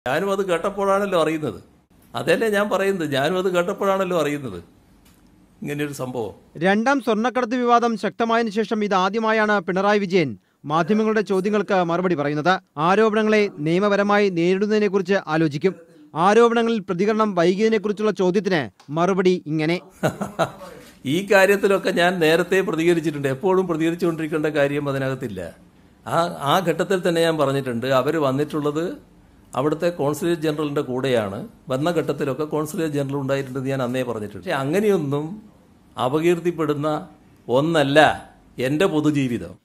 ഞാനും അത് കേട്ടപ്പോഴാണല്ലോ അറിയുന്നത് അതല്ലേ ഞാൻ പറയുന്നത് ഞാനും അത് കേട്ടപ്പോഴാണല്ലോ അറിയുന്നത് ഇങ്ങനെയൊരു സംഭവം രണ്ടാം സ്വർണ്ണക്കടത്ത് വിവാദം ശക്തമായതിനു ശേഷം ഇതാദ്യമായാണ് പിണറായി വിജയൻ മാധ്യമങ്ങളുടെ ചോദ്യങ്ങൾക്ക് മറുപടി പറയുന്നത് ആരോപണങ്ങളെ നിയമപരമായി നേരിടുന്നതിനെക്കുറിച്ച് ആലോചിക്കും ആരോപണങ്ങളിൽ പ്രതികരണം വൈകിയതിനെക്കുറിച്ചുള്ള ചോദ്യത്തിന് മറുപടി ഇങ്ങനെ ഈ കാര്യത്തിലൊക്കെ ഞാൻ നേരത്തെ പ്രതികരിച്ചിട്ടുണ്ട് എപ്പോഴും പ്രതികരിച്ചുകൊണ്ടിരിക്കേണ്ട കാര്യം അതിനകത്തില്ല ആ ആ ഘട്ടത്തിൽ തന്നെ ഞാൻ പറഞ്ഞിട്ടുണ്ട് അവർ വന്നിട്ടുള്ളത് അവിടുത്തെ കോൺസുലേറ്റ് ജനറലിന്റെ കൂടെയാണ് വന്ന ഘട്ടത്തിലൊക്കെ കോൺസുലേറ്റ് ജനറൽ ഉണ്ടായിട്ടുണ്ടെന്ന് ഞാൻ അന്നേ പറഞ്ഞിട്ടുണ്ട് പക്ഷെ അങ്ങനെയൊന്നും അപകീർത്തിപ്പെടുന്ന ഒന്നല്ല എൻ്റെ പൊതുജീവിതം